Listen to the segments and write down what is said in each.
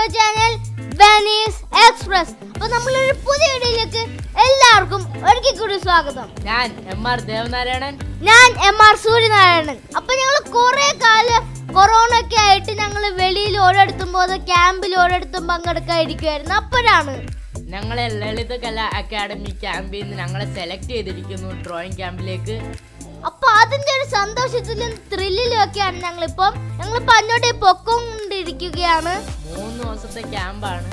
your channel ബനീസ് express അപ്പൊ നമ്മളൊരു പുതിയ വീഡിയോയിലേക്ക് എല്ലാവർക്കും ഒരിക്കൽ കൂടി സ്വാഗതം ഞാൻ എം ആർ ദേവനാരായണൻ ഞാൻ എം ആർ സൂര്യനാരായണൻ അപ്പൊ ഞങ്ങൾ കുറെ കാലം കൊറോണ ഒക്കെ ആയിട്ട് ഞങ്ങൾ വെളിയിൽ ഓരോരുത്തും പോകുന്ന ക്യാമ്പിൽ ഓരോരുത്തും പങ്കെടുക്കാതിരിക്കുമായിരുന്നു അപ്പോഴാണ് ഞങ്ങളെ ലളിതകല അക്കാദമി ക്യാമ്പിൽ നിന്ന് ഞങ്ങളെ സെലക്ട് ചെയ്തിരിക്കുന്നു ഡ്രോയിങ് ക്യാമ്പിലേക്ക് അപ്പൊ അതിന്റെ ഒരു സന്തോഷത്തിലും ത്രില്ലിലും ഒക്കെയാണ് ഞങ്ങളിപ്പം ഞങ്ങളിപ്പോ അങ്ങോട്ട് പൊക്കൊണ്ടിരിക്കുകയാണ് മൂന്ന് ദിവസത്തെ ക്യാമ്പാണ്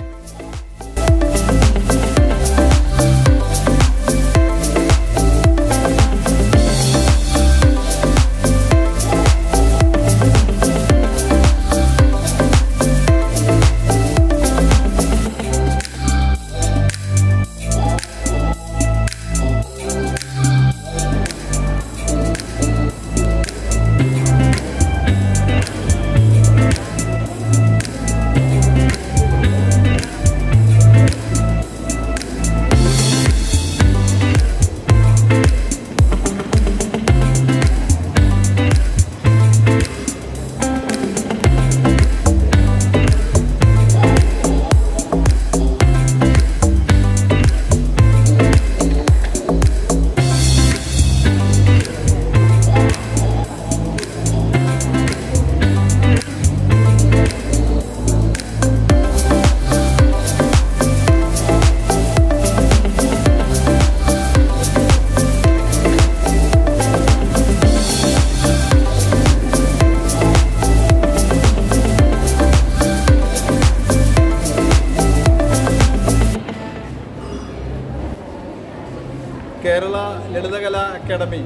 കേരള ലളിതകലാ അക്കാദമി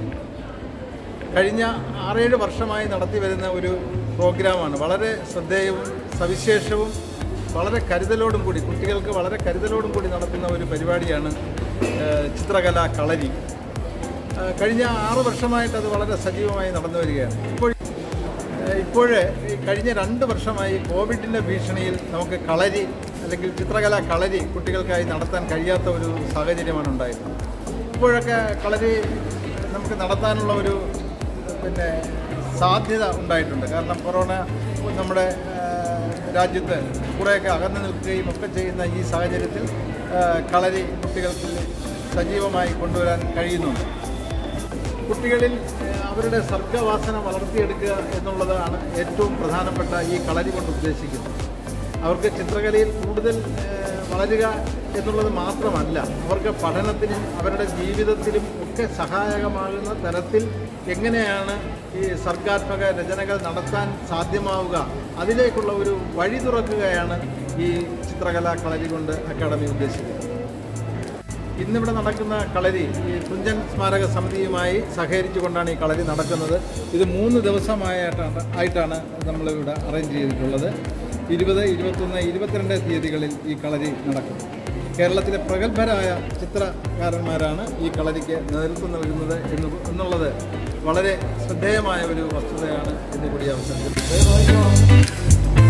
കഴിഞ്ഞ ആറേഴ് വർഷമായി നടത്തി വരുന്ന ഒരു പ്രോഗ്രാമാണ് വളരെ ശ്രദ്ധേയവും സവിശേഷവും വളരെ കരുതലോടും കൂടി കുട്ടികൾക്ക് വളരെ കരുതലോടും കൂടി നടത്തുന്ന ഒരു പരിപാടിയാണ് ഏഹ്, ചിത്രകലാ കളരി ഏഹ്, കഴിഞ്ഞ ആറ് വർഷമായിട്ട് അത് വളരെ സജീവമായി നടന്നു വരികയാണ് ഇപ്പോൾ ഇപ്പോഴ് കഴിഞ്ഞ രണ്ട് വർഷമായി കോവിഡിൻ്റെ ഭീഷണിയിൽ നമുക്ക് കളരി അല്ലെങ്കിൽ ചിത്രകലാ കളരി കുട്ടികൾക്കായി നടത്താൻ കഴിയാത്ത ഒരു സാഹചര്യമാണ് ഉണ്ടായിരുന്നത് ഇപ്പോഴൊക്കെ കളരി നമുക്ക് നടത്താനുള്ള ഒരു പിന്നെ സാധ്യത ഉണ്ടായിട്ടുണ്ട് കാരണം കൊറോണ നമ്മുടെ ആ, രാജ്യത്ത് കുറേയൊക്കെ അകന്നു നിൽക്കുകയും ഒക്കെ ചെയ്യുന്ന ഈ സാഹചര്യത്തിൽ ആ, കളരി കുട്ടികൾക്ക് സജീവമായി കൊണ്ടുവരാൻ കഴിയുന്നുണ്ട് കുട്ടികളിൽ ഏഹ്, അവരുടെ സർഗവാസന വളർത്തിയെടുക്കുക എന്നുള്ളതാണ് ഏറ്റവും പ്രധാനപ്പെട്ട ഈ കളരി കൊണ്ട് ഉദ്ദേശിക്കുന്നത് അവർക്ക് ചിത്രകലയിൽ കൂടുതൽ ഏഹ്, വളരുക എന്നുള്ളത് മാത്രമല്ല അവർക്ക് പഠനത്തിനും അവരുടെ ജീവിതത്തിലും ഒക്കെ സഹായകമാകുന്ന തരത്തിൽ എങ്ങനെയാണ് ഈ സർഗാത്മക രചനകൾ നടത്താൻ സാധ്യമാവുക അതിലേക്കുള്ള ഒരു വഴി തുറക്കുകയാണ് ഈ ചിത്രകലാ കളരി കൊണ്ട് അക്കാദമി ഉദ്ദേശിക്കുന്നത് ഇന്നിവിടെ നടക്കുന്ന കളരി ഈ തുഞ്ചൻ സ്മാരക സമിതിയുമായി സഹകരിച്ചുകൊണ്ടാണ് ഈ കളരി നടക്കുന്നത് ഇത് മൂന്ന് ദിവസമായിട്ടാണ് ആയിട്ടാണ് നമ്മളിവിടെ അറേഞ്ച് ചെയ്തിട്ടുള്ളത് ഇരുപത് ഇരുപത്തൊന്ന് ഇരുപത്തിരണ്ട് തീയതികളിൽ ഈ കളരി നടക്കും കേരളത്തിലെ പ്രഗത്ഭരായ ചിത്രകാരന്മാരാണ് ഈ കളരിക്ക് നേതൃത്വം നൽകുന്നത് എന്ന് എന്നുള്ളത് വളരെ ശ്രദ്ധേയമായ ഒരു വസ്തുതയാണ് എന്ന് കൂടി അവസരത്തിൽ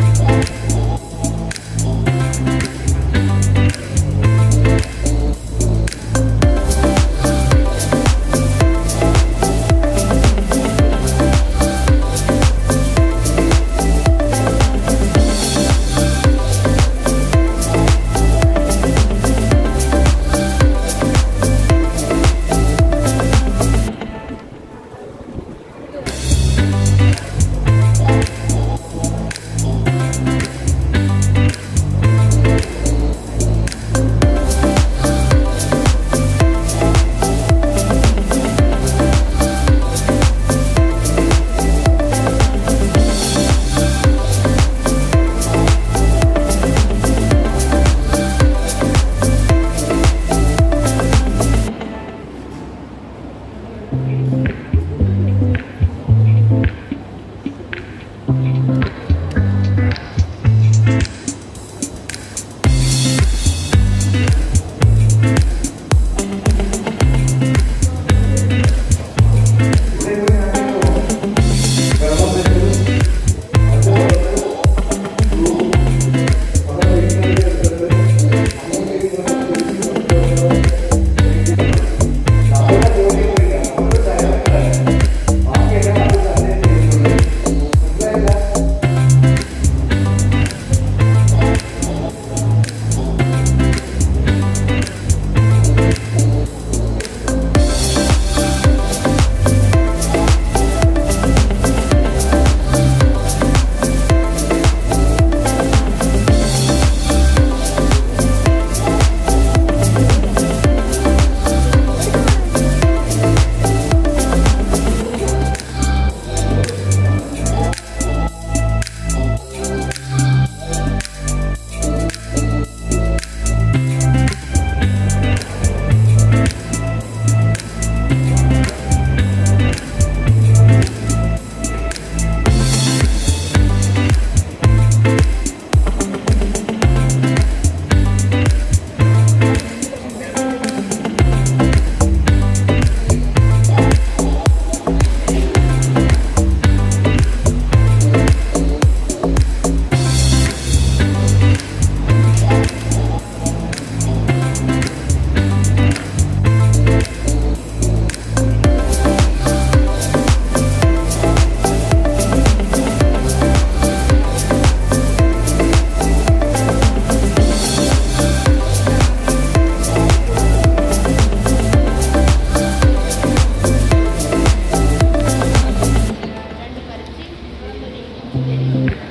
ഓക്കെ